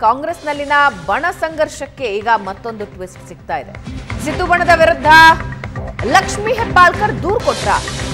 ಕಾಂಗ್ರೆಸ್ನಲ್ಲಿನ ಬಣ ಸಂಘರ್ಷಕ್ಕೆ ಈಗ ಮತ್ತೊಂದು ಟ್ವಿಸ್ಟ್ ಸಿಗ್ತಾ ಇದೆ ಸಿದ್ದು ಬಣದ ವಿರುದ್ಧ ಲಕ್ಷ್ಮಿ ಹೆಬ್ಬಾಳ್ಕರ್ ದೂರು ಕೊಟ್ರ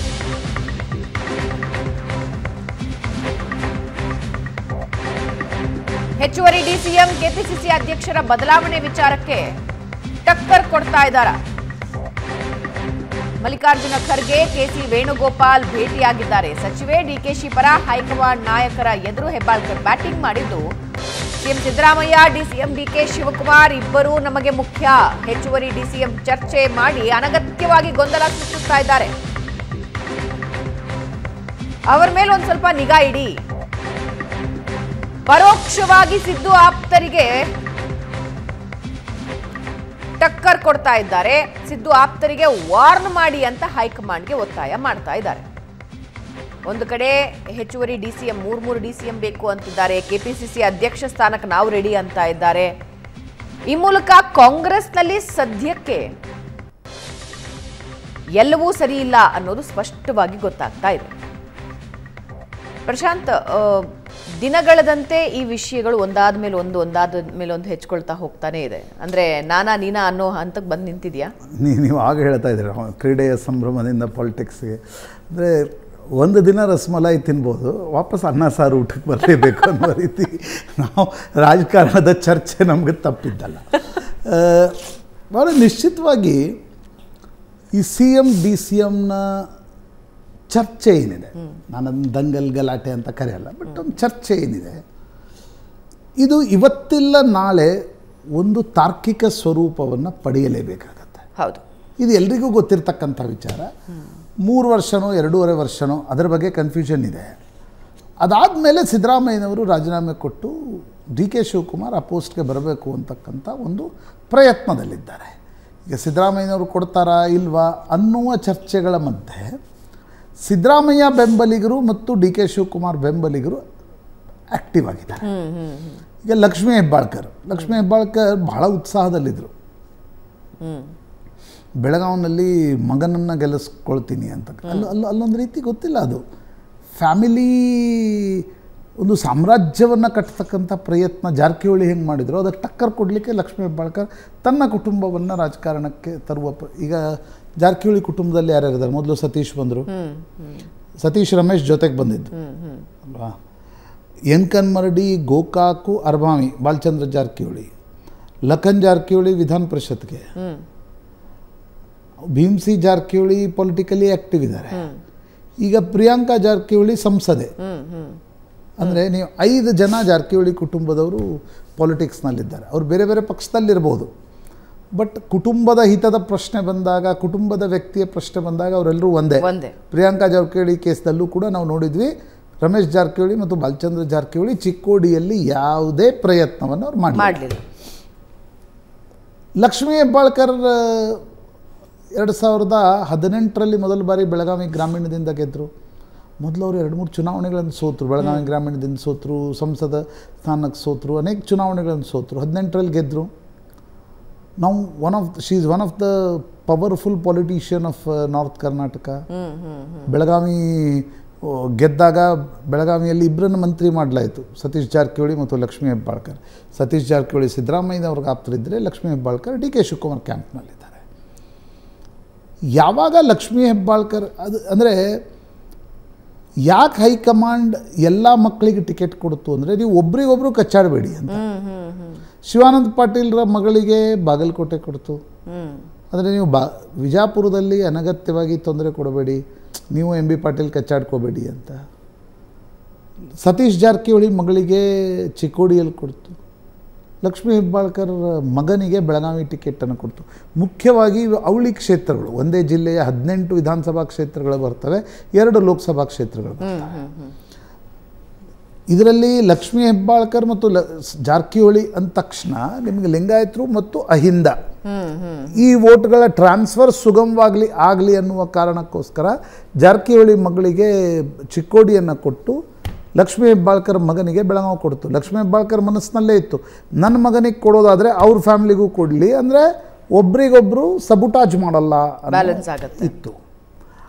ಹೆಚ್ಚುವರಿ ಡಿಸಿಎಂ ಕೆಪಿಸಿಸಿ ಅಧ್ಯಕ್ಷರ ಬದಲಾವಣೆ ವಿಚಾರಕ್ಕೆ ಟಕ್ಕರ್ ಕೊಡ್ತಾ ಇದ್ದಾರ ಮಲ್ಲಿಕಾರ್ಜುನ ಖರ್ಗೆ ಕೆಸಿ ವೇಣುಗೋಪಾಲ್ ಭೇಟಿಯಾಗಿದ್ದಾರೆ ಸಚಿವೆ ಡಿಕೆಶಿ ಪರ ಹೈಕಮಾಂಡ್ ನಾಯಕರ ಎದುರು ಹೆಬ್ಬಾಳ್ಕರ್ ಬ್ಯಾಟಿಂಗ್ ಮಾಡಿದ್ದು ಸಿಎಂ ಸಿದ್ದರಾಮಯ್ಯ ಡಿಸಿಎಂ ಡಿಕೆ ಶಿವಕುಮಾರ್ ಇಬ್ಬರೂ ನಮಗೆ ಮುಖ್ಯ ಹೆಚ್ಚುವರಿ ಡಿಸಿಎಂ ಚರ್ಚೆ ಮಾಡಿ ಅನಗತ್ಯವಾಗಿ ಗೊಂದಲ ಸೃಷ್ಟಿಸ್ತಾ ಇದ್ದಾರೆ ಅವರ ಮೇಲೆ ಒಂದ್ ಸ್ವಲ್ಪ ನಿಗಾ ಇಡಿ ಪರೋಕ್ಷವಾಗಿ ಸಿದ್ದು ಆಪ್ತರಿಗೆ ಟಕ್ಕರ್ ಕೊಡ್ತಾ ಇದ್ದಾರೆ ಸಿದ್ದು ಆಪ್ತರಿಗೆ ವಾರ್ನ್ ಮಾಡಿ ಅಂತ ಹೈಕಮಾಂಡ್ಗೆ ಒತ್ತಾಯ ಮಾಡ್ತಾ ಇದ್ದಾರೆ ಒಂದು ಕಡೆ ಹೆಚ್ಚುವರಿ ಡಿಸಿಎಂ ಮೂರ್ ಮೂರು ಡಿಸಿಎಂ ಬೇಕು ಅಂತಿದ್ದಾರೆ ಕೆಪಿಸಿಸಿ ಅಧ್ಯಕ್ಷ ಸ್ಥಾನಕ್ಕೆ ನಾವು ರೆಡಿ ಅಂತ ಇದ್ದಾರೆ ಈ ಮೂಲಕ ಕಾಂಗ್ರೆಸ್ನಲ್ಲಿ ಸದ್ಯಕ್ಕೆ ಎಲ್ಲವೂ ಸರಿ ಇಲ್ಲ ಅನ್ನೋದು ಸ್ಪಷ್ಟವಾಗಿ ಗೊತ್ತಾಗ್ತಾ ಇದೆ ಪ್ರಶಾಂತ್ ಆ, ದಿನಗಳದಂತೆ ಈ ವಿಷಯಗಳು ಒಂದಾದ ಮೇಲೆ ಒಂದು ಒಂದಾದ ಮೇಲೆ ಒಂದು ಹೆಚ್ಚಿಕೊಳ್ತಾ ಹೋಗ್ತಾನೆ ಇದೆ ಅಂದ್ರೆ ನಾನಾ ನೀನಾ ಅನ್ನೋ ಹಂತಕ್ಕೆ ಬಂದು ನಿಂತಿದ್ಯಾ ನೀ ನೀವು ಆಗ ಹೇಳ್ತಾ ಇದ್ದೀರ ಕ್ರೀಡೆಯ ಸಂಭ್ರಮದಿಂದ ಪಾಲಿಟಿಕ್ಸ್ಗೆ ಅಂದರೆ ಒಂದು ದಿನ ರಸಮಲೈ ತಿನ್ಬೋದು ವಾಪಸ್ ಅನ್ನ ಸಾರು ಊಟಕ್ಕೆ ಬರಲೇಬೇಕು ಅನ್ನೋ ರೀತಿ ನಾವು ರಾಜಕಾರಣದ ಚರ್ಚೆ ನಮಗೆ ತಪ್ಪಿದ್ದಲ್ಲ ಆ, ಭಾಳ ನಿಶ್ಚಿತವಾಗಿ ಈ ಸಿ ಎಮ್ ಡಿ ಸಿ ಎಮ್ನ ಚರ್ಚೆ ಏನಿದೆ ನಾನು ಅದನ್ನ ದಂಗಲ್ ಗಲಾಟೆ ಅಂತ ಕರೆಯಲ್ಲ ಬಟ್ ಒಂದು ಚರ್ಚೆ ಏನಿದೆ ಇದು ಇವತ್ತಿಲ್ಲ ನಾಳೆ ಒಂದು ತಾರ್ಕಿಕ ಸ್ವರೂಪವನ್ನು ಪಡೆಯಲೇಬೇಕಾಗತ್ತೆ ಹೌದು ಇದು ಎಲ್ರಿಗೂ ಗೊತ್ತಿರ್ತಕ್ಕಂಥ ವಿಚಾರ ಮೂರು ವರ್ಷನೋ ಎರಡೂವರೆ ವರ್ಷನೋ ಅದರ ಬಗ್ಗೆ ಕನ್ಫ್ಯೂಷನ್ ಇದೆ ಅದಾದಮೇಲೆ ಸಿದ್ದರಾಮಯ್ಯನವರು ರಾಜೀನಾಮೆ ಕೊಟ್ಟು ಡಿ ಕೆ ಶಿವಕುಮಾರ್ ಆ ಪೋಸ್ಟ್ಗೆ ಬರಬೇಕು ಅಂತಕ್ಕಂಥ ಒಂದು ಪ್ರಯತ್ನದಲ್ಲಿದ್ದಾರೆ ಈಗ ಸಿದ್ದರಾಮಯ್ಯನವರು ಕೊಡ್ತಾರಾ ಇಲ್ವಾ ಅನ್ನುವ ಚರ್ಚೆಗಳ ಮಧ್ಯೆ ಸಿದ್ದರಾಮಯ್ಯ ಬೆಂಬಲಿಗರು ಮತ್ತು ಡಿ ಕೆ ಶಿವಕುಮಾರ್ ಬೆಂಬಲಿಗರು ಆ್ಯಕ್ಟಿವ್ ಆಗಿದ್ದಾರೆ ಈಗ ಲಕ್ಷ್ಮೀ ಹೆಬ್ಬಾಳ್ಕರ್ ಲಕ್ಷ್ಮೀ ಹೆಬ್ಬಾಳ್ಕರ್ ಬಹಳ ಉತ್ಸಾಹದಲ್ಲಿದ್ದರು ಬೆಳಗಾವಿನಲ್ಲಿ ಮಗನನ್ನು ಗೆಲ್ಲಿಸ್ಕೊಳ್ತೀನಿ ಅಂತ ಅಲ್ಲಿ ಅಲ್ಲಿ ಅಲ್ಲೊಂದು ರೀತಿ ಗೊತ್ತಿಲ್ಲ ಅದು ಫ್ಯಾಮಿಲಿ ಒಂದು ಸಾಮ್ರಾಜ್ಯವನ್ನು ಕಟ್ಟತಕ್ಕಂಥ ಪ್ರಯತ್ನ ಜಾರಕಿಹೊಳಿ ಹೆಂಗೆ ಮಾಡಿದ್ರು ಅದಕ್ಕೆ ಟಕ್ಕರ್ ಕೊಡಲಿಕ್ಕೆ ಲಕ್ಷ್ಮೀ ಹೆಬ್ಬಾಳ್ಕರ್ ತನ್ನ ಕುಟುಂಬವನ್ನು ರಾಜಕಾರಣಕ್ಕೆ ತರುವ ಪ್ರ- ಈಗ ಜಾರಕಿಹೊಳಿ ಕುಟುಂಬದಲ್ಲಿ ಯಾರ್ಯಾರಿದ್ದಾರೆ ಮೊದಲು ಸತೀಶ್ ಬಂದರು ಸತೀಶ್ ರಮೇಶ್ ಜೊತೆಗೆ ಬಂದಿದ್ದು ಅಲ್ವಾ ಎನ್ ಕನ್ಮರಡಿ ಗೋಕಾಕು ಅರ್ಭಾವಿ ಬಾಲಚಂದ್ರ ಜಾರಕಿಹೊಳಿ ಲಖನ್ ಜಾರಕಿಹೊಳಿ ವಿಧಾನ ಪರಿಷತ್ಗೆ ಭೀಮ್ಸಿ ಜಾರಕಿಹೊಳಿ ಪೊಲಿಟಿಕಲಿ ಆ್ಯಕ್ಟಿವ್ ಇದ್ದಾರೆ ಈಗ ಪ್ರಿಯಾಂಕಾ ಜಾರಕಿಹೊಳಿ ಸಂಸದೆ ಅಂದರೆ ನೀವು ಐದು ಜನ ಜಾರಕಿಹೊಳಿ ಕುಟುಂಬದವರು ಪಾಲಿಟಿಕ್ಸ್ನಲ್ಲಿದ್ದಾರೆ ಅವ್ರು ಬೇರೆ ಬೇರೆ ಪಕ್ಷದಲ್ಲಿರ್ಬೋದು ಬಟ್ ಕುಟುಂಬದ ಹಿತದ ಪ್ರಶ್ನೆ ಬಂದಾಗ ಕುಟುಂಬದ ವ್ಯಕ್ತಿಯ ಪ್ರಶ್ನೆ ಬಂದಾಗ ಅವರೆಲ್ಲರೂ ಒಂದೇ ಒಂದೇ ಪ್ರಿಯಾಂಕಾ ಜಾರಕಿಹೊಳಿ ಕೇಸ್ದಲ್ಲೂ ಕೂಡ ನಾವು ನೋಡಿದ್ವಿ ರಮೇಶ್ ಜಾರಕಿಹೊಳಿ ಮತ್ತು ಬಾಲಚಂದ್ರ ಜಾರಕಿಹೊಳಿ ಚಿಕ್ಕೋಡಿಯಲ್ಲಿ ಯಾವುದೇ ಪ್ರಯತ್ನವನ್ನು ಅವ್ರು ಮಾಡಿ ಮಾಡ್ಲಿಲ್ಲ ಲಕ್ಷ್ಮೀ ಹೆಬ್ಬಾಳ್ಕರ್ ಎರಡು ಸಾವಿರದ ಹದಿನೆಂಟರಲ್ಲಿ ಮೊದಲ ಬಾರಿ ಬೆಳಗಾವಿ ಗ್ರಾಮೀಣದಿಂದ ಗೆದ್ದರು ಮೊದಲು ಅವರು ಎರಡು ಮೂರು ಚುನಾವಣೆಗಳನ್ನು ಸೋತರು ಬೆಳಗಾವಿ ಗ್ರಾಮೀಣದಿಂದ ಸೋತರು ಸಂಸದ ಸ್ಥಾನಕ್ಕೆ ಸೋತರು ಅನೇಕ ಚುನಾವಣೆಗಳನ್ನು ಸೋತರು ಹದಿನೆಂಟರಲ್ಲಿ ಗೆದ್ದರು ನಾವು one of she is one of the powerful politician of North Karnataka Belagavi ಆ, ಗೆದ್ದಾಗ ಬೆಳಗಾವಿಯಲ್ಲಿ ಇಬ್ಬರನ್ನು ಮಂತ್ರಿ ಮಾಡಲಾಯಿತು ಸತೀಶ್ ಜಾರಕಿಹೊಳಿ ಮತ್ತು ಲಕ್ಷ್ಮೀ ಹೆಬ್ಬಾಳ್ಕರ್ ಸತೀಶ್ ಜಾರಕಿಹೊಳಿ ಸಿದ್ದರಾಮಯ್ಯನವ್ರಿಗೆ ಆಪ್ತರಿದ್ದರೆ ಲಕ್ಷ್ಮೀ ಹೆಬ್ಬಾಳ್ಕರ್ ಡಿ ಕೆ ಶಿವಕುಮಾರ್ ಕ್ಯಾಂಪ್ನಲ್ಲಿದ್ದಾರೆ ಯಾವಾಗ ಲಕ್ಷ್ಮೀ ಹೆಬ್ಬಾಳ್ಕರ್ ಅದು ಅಂದರೆ ಯಾಕೆ ಹೈಕಮಾಂಡ್ ಎಲ್ಲ ಮಕ್ಕಳಿಗೆ ಟಿಕೆಟ್ ಕೊಡ್ತು ಅಂದರೆ ನೀವು ಒಬ್ರಿಗೊಬ್ರು ಕಚ್ಚಾಡಬೇಡಿ ಅಂತ ಶಿವಾನಂದ ಪಾಟೀಲ್ರ ಮಗಳಿಗೆ ಬಾಗಲಕೋಟೆ ಕೊಡ್ತು ಹ್ಮ್ ಆದರೆ ನೀವು ಬಾ ವಿಜಾಪುರದಲ್ಲಿ ಅನಗತ್ಯವಾಗಿ ತೊಂದರೆ ಕೊಡಬೇಡಿ ನೀವು ಎಂ ಬಿ ಪಾಟೀಲ್ ಕಚ್ಚಾಡ್ಕೋಬೇಡಿ ಅಂತ ಸತೀಶ್ ಜಾರಕಿಹೊಳಿ ಮಗಳಿಗೆ ಚಿಕ್ಕೋಡಿಯಲ್ಲಿ ಕೊಡ್ತು ಲಕ್ಷ್ಮೀ ಹೆಬ್ಬಾಳ್ಕರ್ ಮಗನಿಗೆ ಬೆಳಗಾವಿ ಟಿಕೆಟನ್ನು ಕೊಡ್ತು ಮುಖ್ಯವಾಗಿ ಇವು ಅವಳಿ ಕ್ಷೇತ್ರಗಳು ಒಂದೇ ಜಿಲ್ಲೆಯ ಹದಿನೆಂಟು ವಿಧಾನಸಭಾ ಕ್ಷೇತ್ರಗಳು ಬರ್ತವೆ ಎರಡು ಲೋಕಸಭಾ ಕ್ಷೇತ್ರಗಳು ಬರ್ತವೆ ಇದರಲ್ಲಿ ಲಕ್ಷ್ಮೀ ಹೆಬ್ಬಾಳ್ಕರ್ ಮತ್ತು ಲ ಜಾರಕಿಹೊಳಿ ಅಂದ ತಕ್ಷಣ ನಿಮಗೆ ಲಿಂಗಾಯತರು ಮತ್ತು ಅಹಿಂದ ಈ ವೋಟ್ಗಳ ಟ್ರಾನ್ಸ್ಫರ್ ಸುಗಮವಾಗಲಿ ಆಗಲಿ ಅನ್ನುವ ಕಾರಣಕ್ಕೋಸ್ಕರ ಜಾರಕಿಹೊಳಿ ಮಗಳಿಗೆ ಚಿಕ್ಕೋಡಿಯನ್ನು ಕೊಟ್ಟು ಲಕ್ಷ್ಮೀ ಹೆಬ್ಬಾಳ್ಕರ್ ಮಗನಿಗೆ ಬೆಳಗಾವಿ ಕೊಡ್ತು ಲಕ್ಷ್ಮೀ ಹೆಬ್ಬಾಳ್ಕರ್ ಮನಸ್ಸಿನಲ್ಲೇ ಇತ್ತು ನನ್ನ ಮಗನಿಗೆ ಕೊಡೋದಾದರೆ ಅವ್ರ ಫ್ಯಾಮಿಲಿಗೂ ಕೊಡಲಿ ಅಂದರೆ ಒಬ್ರಿಗೊಬ್ರು ಸಬುಟಾಜ್ ಮಾಡಲ್ಲ ಅನ್ನೋ Balance ಆಗತ್ತೆ. ಇತ್ತು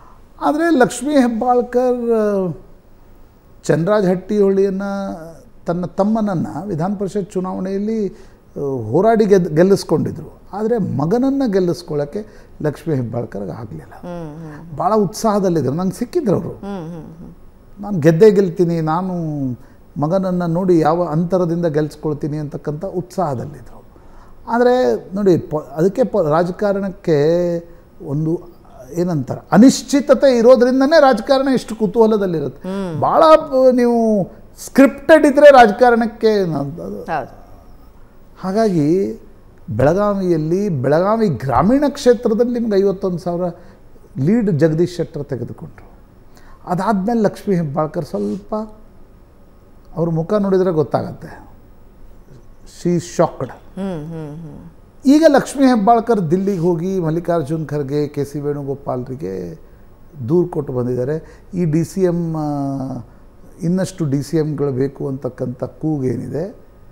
ಆದರೆ ಲಕ್ಷ್ಮೀ ಹೆಬ್ಬಾಳ್ಕರ್ ಚಂದ್ರರಾಜ್ ಹಟ್ಟಿಹೊಳಿಯನ್ನು ತನ್ನ ತಮ್ಮನನ್ನು ವಿಧಾನ ಪರಿಷತ್ ಚುನಾವಣೆಯಲ್ಲಿ ಆ, ಹೋರಾಡಿ ಗೆದ್ ಗೆಲ್ಲಿಸ್ಕೊಂಡಿದ್ರು ಆದರೆ ಮಗನನ್ನು ಗೆಲ್ಲಿಸ್ಕೊಳ್ಳೋಕ್ಕೆ ಲಕ್ಷ್ಮೀ ಹೆಬ್ಬಾಳ್ಕರ್ಗೆ ಆಗಲಿಲ್ಲ ಭಾಳ ಉತ್ಸಾಹದಲ್ಲಿದ್ದರು ನಂಗೆ ಸಿಕ್ಕಿದ್ರು ಅವರು ನಾನು ಗೆದ್ದೇ ಗೆಲ್ತೀನಿ ನಾನು ಮಗನನ್ನು ನೋಡಿ ಯಾವ ಅಂತರದಿಂದ ಗೆಲ್ಸ್ಕೊಳ್ತೀನಿ ಅಂತಕ್ಕಂಥ ಉತ್ಸಾಹದಲ್ಲಿದ್ದರು ಆದರೆ ನೋಡಿ ಪ ಅದಕ್ಕೆ ಪ ರಾಜಕಾರಣಕ್ಕೆ ಒಂದು ಏನಂತಾರೆ ಅನಿಶ್ಚಿತತೆ ಇರೋದ್ರಿಂದನೇ ರಾಜಕಾರಣ ಇಷ್ಟು ಕುತೂಹಲದಲ್ಲಿರುತ್ತೆ ಭಾಳ ಪ- ನೀವು ಸ್ಕ್ರಿಪ್ಟೆಡ್ ಇದ್ದರೆ ರಾಜಕಾರಣಕ್ಕೆ ನ- ಅದು- ಹೌದು ಹಾಗಾಗಿ ಬೆಳಗಾವಿಯಲ್ಲಿ ಬೆಳಗಾವಿ ಗ್ರಾಮೀಣ ಕ್ಷೇತ್ರದಲ್ಲಿ ನಿಮ್ಗೆ ಐವತ್ತೊಂದು ಸಾವಿರ ಲೀಡ್ ಜಗದೀಶ್ ಶೆಟ್ಟರ್ ತೆಗೆದುಕೊಂಡ್ರು ಅದಾದಮೇಲೆ ಲಕ್ಷ್ಮೀ ಹೆಬ್ಬಾಳ್ಕರ್ ಸ್ವಲ್ಪ ಅವ್ರ ಮುಖ ನೋಡಿದರೆ ಗೊತ್ತಾಗತ್ತೆ ಶೀ ಶಾಕ್ಡ್ ಹ್ಮ್ ಹ್ಮ್ ಹ್ಮ್ ಈಗ ಲಕ್ಷ್ಮೀ ಹೆಬ್ಬಾಳ್ಕರ್ ದಿಲ್ಲಿಗೆ ಹೋಗಿ ಮಲ್ಲಿಕಾರ್ಜುನ್ ಖರ್ಗೆ ಕೆ ಸಿ ವೇಣುಗೋಪಾಲ್ರಿಗೆ ದೂರು ಕೊಟ್ಟು ಬಂದಿದ್ದಾರೆ ಈ ಡಿ ಸಿ ಎಮ್ ಇನ್ನಷ್ಟು ಡಿ ಸಿ ಎಮ್ಗಳು ಬೇಕು ಅಂತಕ್ಕಂಥ ಕೂಗೇನಿದೆ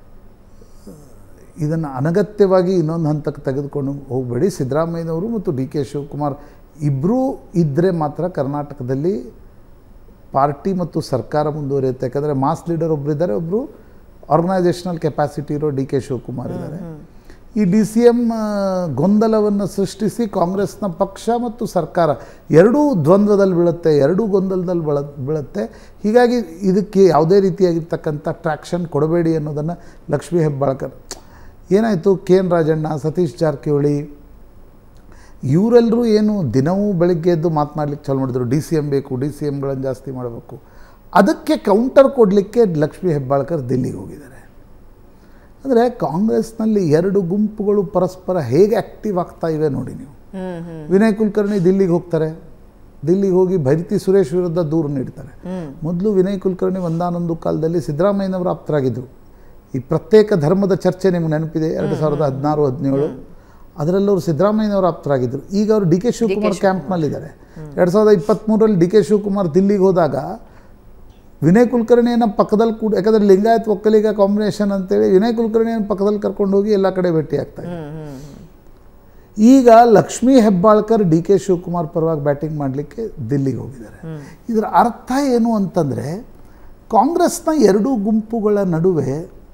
ಇದನ್ನು ಅನಗತ್ಯವಾಗಿ ಇನ್ನೊಂದು ಹಂತಕ್ಕೆ ತೆಗೆದುಕೊಂಡು ಹೋಗಬೇಡಿ ಸಿದ್ದರಾಮಯ್ಯನವರು ಮತ್ತು ಡಿ ಕೆ ಶಿವಕುಮಾರ್ ಇಬ್ಬರೂ ಇದ್ದರೆ ಮಾತ್ರ ಕರ್ನಾಟಕದಲ್ಲಿ ಪಾರ್ಟಿ ಮತ್ತು ಸರ್ಕಾರ ಮುಂದುವರಿಯುತ್ತೆ ಯಾಕಂದರೆ ಮಾಸ್ ಲೀಡರ್ ಒಬ್ಬರಿದ್ದಾರೆ ಒಬ್ಬರು ಆರ್ಗನೈಸೇಷನಲ್ ಕೆಪಾಸಿಟಿ ಇರೋ ಡಿ ಕೆ ಶಿವಕುಮಾರ್ ಇದ್ದಾರೆ ಈ ಡಿ ಸಿ ಎಮ್ ಗೊಂದಲವನ್ನು ಸೃಷ್ಟಿಸಿ ಕಾಂಗ್ರೆಸ್ನ ಪಕ್ಷ ಮತ್ತು ಸರ್ಕಾರ ಎರಡೂ ದ್ವಂದ್ವದಲ್ಲಿ ಬೀಳುತ್ತೆ ಎರಡೂ ಗೊಂದಲದಲ್ಲಿ ಬೀಳ ಬೀಳುತ್ತೆ ಹೀಗಾಗಿ ಇದಕ್ಕೆ ಯಾವುದೇ ರೀತಿಯಾಗಿರ್ತಕ್ಕಂಥ ಟ್ರ್ಯಾಕ್ಷನ್ ಕೊಡಬೇಡಿ ಅನ್ನೋದನ್ನು ಲಕ್ಷ್ಮೀ ಹೆಬ್ಬಾಳ್ಕರ್ ಏನಾಯಿತು ಕೆ ಎನ್ ರಾಜಣ್ಣ ಸತೀಶ್ ಜಾರಕಿಹೊಳಿ ಇವರೆಲ್ಲರೂ ಏನು ದಿನವೂ ಬೆಳಗ್ಗೆ ಎದ್ದು ಮಾತನಾಡ್ಲಿಕ್ಕೆ ಚಾಲು ಮಾಡಿದ್ರು ಡಿ ಸಿ ಎಮ್ ಬೇಕು ಡಿ ಸಿ ಎಮ್ಗಳನ್ನು ಜಾಸ್ತಿ ಮಾಡಬೇಕು ಅದಕ್ಕೆ ಕೌಂಟರ್ ಕೊಡಲಿಕ್ಕೆ ಲಕ್ಷ್ಮೀ ಹೆಬ್ಬಾಳ್ಕರ್ ದಿಲ್ಲಿಗೆ ಹೋಗಿದ್ದಾರೆ ಅಂದರೆ ಕಾಂಗ್ರೆಸ್ನಲ್ಲಿ ಎರಡು ಗುಂಪುಗಳು ಪರಸ್ಪರ ಹೇಗೆ ಆ್ಯಕ್ಟಿವ್ ಆಗ್ತಾ ಇವೆ ನೋಡಿ ನೀವು ಹ್ಮ್ ಹ್ಮ್ ವಿನಯ್ ಕುಲಕರ್ಣಿ ದಿಲ್ಲಿಗೆ ಹೋಗ್ತಾರೆ ದಿಲ್ಲಿಗೆ ಹೋಗಿ ಭೈರತಿ ಸುರೇಶ್ ವಿರುದ್ಧ ದೂರು ನೀಡ್ತಾರೆ ಮೊದಲು ವಿನಯ್ ಕುಲಕರ್ಣಿ ಒಂದಾನೊಂದು ಕಾಲದಲ್ಲಿ ಸಿದ್ದರಾಮಯ್ಯನವರ ಆಪ್ತರಾಗಿದ್ದರು ಈ ಪ್ರತ್ಯೇಕ ಧರ್ಮದ ಚರ್ಚೆ ನಿಮ್ಗೆ ನೆನಪಿದೆ ಎರಡು ಸಾವಿರದ ಹದಿನಾರು ಹದಿನೇಳು ಅದರಲ್ಲಿ ಅವರು ಸಿದ್ದರಾಮಯ್ಯನವರ ಆಪ್ತರಾಗಿದ್ದರು ಈಗ ಅವರು ಡಿ ಕೆ ಶಿವಕುಮಾರ್ ಕ್ಯಾಂಪ್ನಲ್ಲಿದ್ದಾರೆ ಎರಡು ಸಾವಿರದ ಇಪ್ಪತ್ತ್ಮೂರರಲ್ಲಿ ಡಿ ಕೆ ಶಿವಕುಮಾರ್ ದಿಲ್ಲಿಗೆ ಹೋದಾಗ ವಿನಯ್ ಕುಲಕರ್ಣಿಯನ್ನು ಪಕ್ಕದಲ್ಲಿ ಕೂಡ ಯಾಕಂದರೆ ಲಿಂಗಾಯತ್ ಒಕ್ಕಲಿಗ ಕಾಂಬಿನೇಷನ್ ಅಂತೇಳಿ ವಿನಯ್ ಕುಲಕರ್ಣಿಯನ್ನು ಪಕ್ಕದಲ್ಲಿ ಕರ್ಕೊಂಡು ಹೋಗಿ ಎಲ್ಲ ಕಡೆ ಭೇಟಿ ಆಗ್ತಾ ಇದ್ದಾರೆ. ಹ್ಮ್ ಹ್ಮ್ ಹ್ಮ್ ಈಗ ಲಕ್ಷ್ಮೀ ಹೆಬ್ಬಾಳ್ಕರ್ ಡಿ ಕೆ ಶಿವಕುಮಾರ್ ಪರವಾಗಿ ಬ್ಯಾಟಿಂಗ್ ಮಾಡಲಿಕ್ಕೆ ದಿಲ್ಲಿಗೆ ಹೋಗಿದ್ದಾರೆ ಇದರ ಅರ್ಥ ಏನು ಅಂತಂದರೆ ಕಾಂಗ್ರೆಸ್ನ ಎರಡೂ ಗುಂಪುಗಳ ನಡುವೆ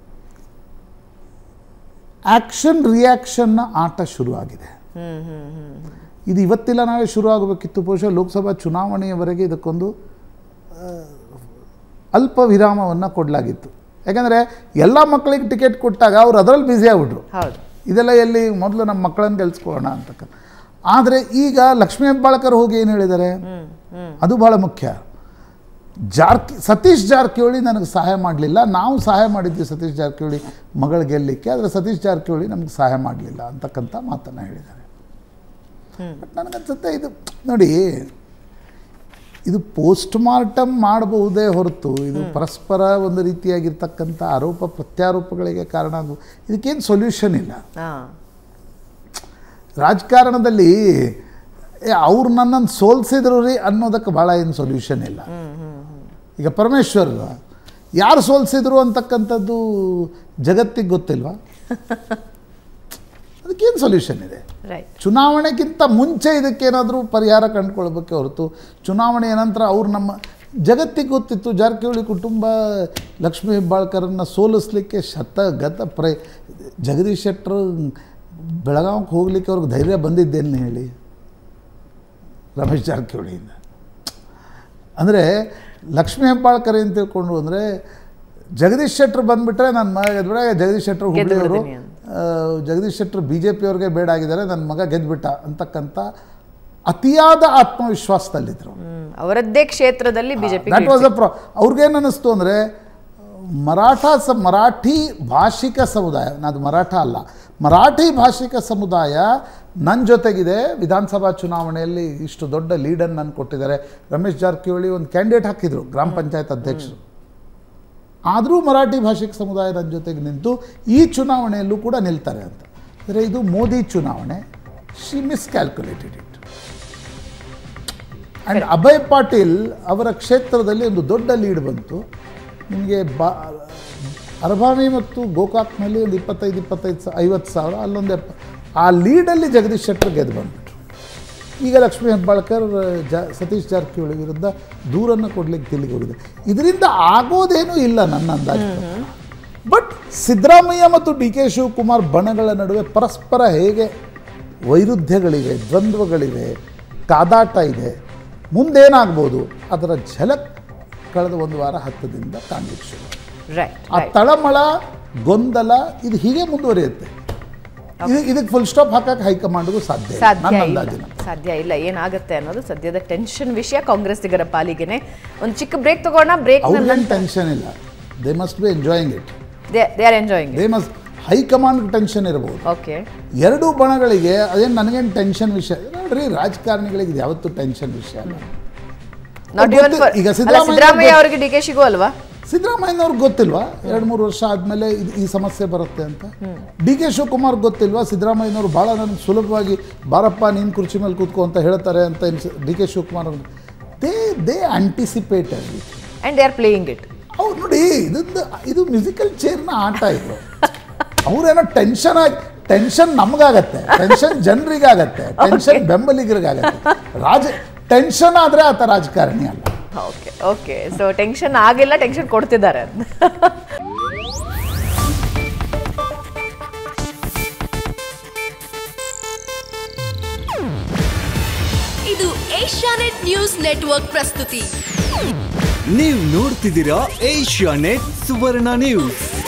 ಆ್ಯಕ್ಷನ್ ರಿಯಾಕ್ಷನ್ನ ಆಟ ಶುರುವಾಗಿದೆ ಹ್ಮ್ ಹ್ಮ್ ಹ್ಮ್ ಇದು ಇವತ್ತಿಲ್ಲ ನಾಳೆ ಶುರು ಆಗಬೇಕಿತ್ತು ಬಹುಶಃ ಲೋಕಸಭಾ ಚುನಾವಣೆಯವರೆಗೆ ಇದಕ್ಕೊಂದು ಆ, ಅಲ್ಪ ವಿರಾಮವನ್ನು ಕೊಡಲಾಗಿತ್ತು ಯಾಕಂದರೆ ಎಲ್ಲ ಮಕ್ಕಳಿಗೆ ಟಿಕೆಟ್ ಕೊಟ್ಟಾಗ ಅವ್ರು ಅದರಲ್ಲಿ ಬ್ಯುಸಿ ಆಗ್ಬಿಟ್ರು ಹೌದು ಇದೆಲ್ಲ ಎಲ್ಲಿ ಮೊದಲು ನಮ್ಮ ಮಕ್ಕಳನ್ನು ಗೆಲ್ಸ್ಕೊಳ್ಳೋಣ ಅಂತಕ್ಕ ಆದರೆ ಈಗ ಲಕ್ಷ್ಮೀ ಹೆಬ್ಬಾಳ್ಕರ್ ಹೋಗಿ ಏನು ಹೇಳಿದ್ದಾರೆ ಹ್ಮ್ ಹ್ಮ್ ಅದು ಭಾಳ ಮುಖ್ಯ ಜಾರ್ಕಿ ಸತೀಶ್ ಜಾರಕಿಹೊಳಿ ನನಗೆ ಸಹಾಯ ಮಾಡಲಿಲ್ಲ ನಾವು ಸಹಾಯ ಮಾಡಿದ್ವಿ ಸತೀಶ್ ಜಾರಕಿಹೊಳಿ ಮಗಳು ಗೆಲ್ಲಲಿಕ್ಕೆ ಆದರೆ ಸತೀಶ್ ಜಾರಕಿಹೊಳಿ ನಮಗೆ ಸಹಾಯ ಮಾಡಲಿಲ್ಲ ಅಂತಕ್ಕಂಥ ಮಾತನ್ನು ಹೇಳಿದ್ದಾರೆ ಬಟ್ ನನಗನ್ಸುತ್ತೆ ಇದು ನೋಡಿ ಇದು ಪೋಸ್ಟ್ ಮಾರ್ಟಮ್ ಮಾಡಬಹುದೇ ಹೊರತು ಇದು ಪರಸ್ಪರ ಒಂದು ರೀತಿಯಾಗಿರ್ತಕ್ಕಂಥ ಆರೋಪ ಪ್ರತ್ಯಾರೋಪಗಳಿಗೆ ಕಾರಣ ಆಗು ಇದಕ್ಕೇನು ಸೊಲ್ಯೂಷನ್ ಇಲ್ಲ ಹಾ ರಾಜಕಾರಣದಲ್ಲಿ ಏ ಅವ್ರು ನನ್ನನ್ನು ಸೋಲ್ಸಿದ್ರು ರೀ ಅನ್ನೋದಕ್ಕೆ ಭಾಳ ಏನು ಸೊಲ್ಯೂಷನ್ ಇಲ್ಲ ಈಗ ಪರಮೇಶ್ವರ್ ಯಾರು ಸೋಲ್ಸಿದ್ರು ಅಂತಕ್ಕಂಥದ್ದು ಜಗತ್ತಿಗೆ ಗೊತ್ತಿಲ್ವಾ ಅದಕ್ಕೇನು ಸೊಲ್ಯೂಷನ್ ಇದೆ ರೈಟ್ ಚುನಾವಣೆಗಿಂತ ಮುಂಚೆ ಇದಕ್ಕೇನಾದರೂ ಪರಿಹಾರ ಕಂಡುಕೊಳ್ಬೇಕೆ ಹೊರತು ಚುನಾವಣೆಯ ನಂತರ ಅವ್ರು ನಮ್ಮ ಜಗತ್ತಿಗೆ ಗೊತ್ತಿತ್ತು ಜಾರಕಿಹೊಳಿ ಕುಟುಂಬ ಲಕ್ಷ್ಮೀ ಹೆಬ್ಬಾಳ್ಕರನ್ನು ಸೋಲಿಸ್ಲಿಕ್ಕೆ ಶತ ಗತ ಪ್ರಯ ಜಗದೀಶ್ ಶೆಟ್ಟರು ಬೆಳಗಾವಿಗೆ ಹೋಗ್ಲಿಕ್ಕೆ ಅವ್ರಿಗೆ ಧೈರ್ಯ ಬಂದಿದ್ದೇನೆ ಹೇಳಿ ರಮೇಶ್ ಜಾರಕಿಹೊಳಿಯಿಂದ ಅಂದರೆ ಲಕ್ಷ್ಮೀ ಹೆಬ್ಬಾಳ್ಕರ್ ಏನು ತಿಳ್ಕೊಂಡು ಅಂದರೆ ಜಗದೀಶ್ ಶೆಟ್ಟರ್ ಬಂದುಬಿಟ್ರೆ ನನ್ನ ಮಗ ಗೆದ್ಬಿಡ ಜಗದೀಶ್ ಶೆಟ್ಟರ್ ಗೆದ್ದು ಹುಬ್ಳಿಯವರು ಬಿಡ್ತೀನಿ ಅಂತ. ಆ, ಜಗದೀಶ್ ಶೆಟ್ಟರ್ ಬಿ ಜೆ ಪಿಯವ್ರಿಗೆ ಬೇಡ ಆಗಿದ್ದಾರೆ ನನ್ನ ಮಗ ಗೆದ್ಬಿಟ್ಟ ಅಂತಕ್ಕಂಥ ಅತಿಯಾದ ಆತ್ಮವಿಶ್ವಾಸದಲ್ಲಿದ್ದರು ಹ್ಮ್ ಅವರದ್ದೇ ಕ್ಷೇತ್ರದಲ್ಲಿ ಬಿಜೆಪಿ ದಟ್ ವಾಸ್ ಅ ಪ್ರಾ ಅವ್ರಿಗೇನು ಅನ್ನಿಸ್ತು ಅಂದರೆ ಮರಾಠ ಸ ಮರಾಠಿ ಭಾಷಿಕ ಸಮುದಾಯ ಅದು ಮರಾಠ ಅಲ್ಲ ಮರಾಠಿ ಭಾಷಿಕ ಸಮುದಾಯ ನನ್ನ ಜೊತೆಗಿದೆ ವಿಧಾನಸಭಾ ಚುನಾವಣೆಯಲ್ಲಿ ಇಷ್ಟು ದೊಡ್ಡ ಲೀಡನ್ನು ನಾನು ಕೊಟ್ಟಿದ್ದಾರೆ ರಮೇಶ್ ಜಾರಕಿಹೊಳಿ ಒಂದು ಕ್ಯಾಂಡಿಡೇಟ್ ಹಾಕಿದರು ಗ್ರಾಮ ಪಂಚಾಯತ್ ಅಧ್ಯಕ್ಷರು ಆದರೂ ಮರಾಠಿ ಭಾಷಿಕ ಸಮುದಾಯ ನನ್ನ ಜೊತೆಗೆ ನಿಂತು ಈ ಚುನಾವಣೆಯಲ್ಲೂ ಕೂಡ ನಿಲ್ತಾರೆ ಅಂತ ಅಂದರೆ ಇದು ಮೋದಿ ಚುನಾವಣೆ she miscalculated it and Abhay Patil ಅವರ ಕ್ಷೇತ್ರದಲ್ಲಿ ಒಂದು ದೊಡ್ಡ ಲೀಡ್ ಬಂತು ನಿಮಗೆ ಬಾ ಅರಭಾವಿ ಮತ್ತು ಗೋಕಾಕ್ನಲ್ಲಿ ಒಂದು ಇಪ್ಪತ್ತೈದು ಇಪ್ಪತ್ತೈದು ಸಾ ಐವತ್ತು ಸಾವಿರ ಅಲ್ಲೊಂದು ಎಪ್ಪ ಆ ಲೀಡಲ್ಲಿ ಜಗದೀಶ್ ಶೆಟ್ಟರ್ ಗೆದ್ದು ಬಂದ್ಬಿಟ್ರು ಈಗ ಲಕ್ಷ್ಮೀ ಹೆಬ್ಬಾಳ್ಕರ್ ಜ ಸತೀಶ್ ಜಾರಕಿಹೊಳಿ ವಿರುದ್ಧ ದೂರನ್ನು ಕೊಡ್ಲಿಕ್ಕೆ ತಿಲ್ಲಿಗೆ ಹೋಗಿದೆ ಇದರಿಂದ ಆಗೋದೇನೂ ಇಲ್ಲ ನನ್ನ ಅಂದಾಜು ಬಟ್ ಸಿದ್ದರಾಮಯ್ಯ ಮತ್ತು ಡಿ ಕೆ ಶಿವಕುಮಾರ್ ಬಣಗಳ ನಡುವೆ ಪರಸ್ಪರ ಹೇಗೆ ವೈರುಧ್ಯಗಳಿವೆ ದ್ವಂದ್ವಗಳಿವೆ ಕಾದಾಟ ಇದೆ ಮುಂದೇನಾಗ್ಬೋದು ಅದರ ಝಲಕ್ ಕಳೆದ ಒಂದು ವಾರ ಹತ್ತದಿಂದ ಕಾಣಲಿಕ್ಕೆ ಶುರು ರೈಟ್ ಆ ತಳಮಳ ಗೊಂದಲ ಇದು ಹೀಗೆ ಮುಂದುವರಿಯುತ್ತೆ ಇದು ಇದಕ್ಕೆ ಫುಲ್ ಸ್ಟಾಪ್ ಹಾಕಕ್ಕೆ ಹೈಕಮಾಂಡ್ಗೂ ಸಾಧ್ಯ ಇಲ್ಲ, ಸಾಧ್ಯ ನನ್ನ ಇಲ್ಲ ಅಂದಾಜಿನ ಸಾಧ್ಯ ಇಲ್ಲ ಏನಾಗುತ್ತೆ ಅನ್ನೋದು ಸದ್ಯದ ಟೆನ್ಷನ್ ವಿಷಯ ಕಾಂಗ್ರೆಸ್ಸಿಗರ ಪಾಲಿಗೆನೆ ಒಂದು ಚಿಕ್ಕ ಬ್ರೇಕ್ ತಗೋಣ ಬ್ರೇಕ್ ಅವ್ರಿಗೇನು ಟೆನ್ಷನ್ ಇಲ್ಲ they must be enjoying it they are enjoying they must high command tension ಇರ್ಬೋದು ಓಕೆ ಎರಡೂ ಬಣಗಳಿಗೆ ಅದೇನು ನನಗೇನು ಟೆನ್ಷನ್ ವಿಷಯ ನೋಡ್ರಿ ರಾಜಕಾರಣಿಗಳಿಗೆ ಇದು ಯಾವತ್ತೂ ಟೆನ್ಷನ್ ವಿಷಯ ಅಲ್ಲ ನಾಟ್ ಗೊತ್ತು- ಇವನ್ ಫಾರ್ ಈಗ ಅಲ್ಲ ಸಿದ್ದರಾಮಯ್ಯ ಸಿದ್ದರಾಮಯ್ಯ ಗೊತ್ತು- ಅವರಿಗೆ ಡಿ ಕೆ ಶಿಗೂ ಅಲ್ವಾ ಸಿದ್ದರಾಮಯ್ಯನವ್ರಿಗೆ ಗೊತ್ತಿಲ್ವಾ ಎರಡು ಮೂರು ವರ್ಷ ಆದಮೇಲೆ ಇದು ಈ ಸಮಸ್ಯೆ ಬರುತ್ತೆ ಅಂತ ಡಿ ಕೆ ಶಿವಕುಮಾರ್ ಗೊತ್ತಿಲ್ವಾ ಸಿದ್ದರಾಮಯ್ಯನವರು ಭಾಳ ನನಗೆ ಸುಲಭವಾಗಿ ಬಾರಪ್ಪ ನೀನು ಕುರ್ಚಿ ಮೇಲೆ ಕೂತ್ಕೋ ಅಂತ ಹೇಳ್ತಾರೆ ಅಂತ ಡಿ ಕೆ ಶಿವಕುಮಾರ್ ಅವರು they they anticipated and they are playing it ಅವ್ರು ನೋಡಿ ಇದೊಂದು ಇದು ಮ್ಯೂಸಿಕಲ್ ಚೇರ್ನ ಆಟ ಇದು ಅವ್ರೇನೋ ಟೆನ್ಷನ್ ಆಗಿ ಟೆನ್ಷನ್ ನಮಗಾಗತ್ತೆ ಟೆನ್ಷನ್ ಜನರಿಗಾಗತ್ತೆ ಟೆನ್ಷನ್ ಬೆಂಬಲಿಗರಿಗಾಗತ್ತೆ ರಾಜ ಟೆನ್ಷನ್ ಆದರೆ ಆತ ರಾಜಕಾರಣಿ ಅಲ್ಲ ಓಕೆ ಓಕೆ ಸೊ ಟೆನ್ಷನ್ ಆಗಿಲ್ಲ ಟೆನ್ಷನ್ ಕೊಡ್ತಿದ್ದಾರೆ ಇದು ಏಷ್ಯಾನೆಟ್ ನ್ಯೂಸ್ ನೆಟ್ವರ್ಕ್ ಪ್ರಸ್ತುತಿ ನೀವು ನೋಡ್ತಿದ್ದೀರಾ ಏಷ್ಯಾ ನೆಟ್ ಸುವರ್ಣ ನ್ಯೂಸ್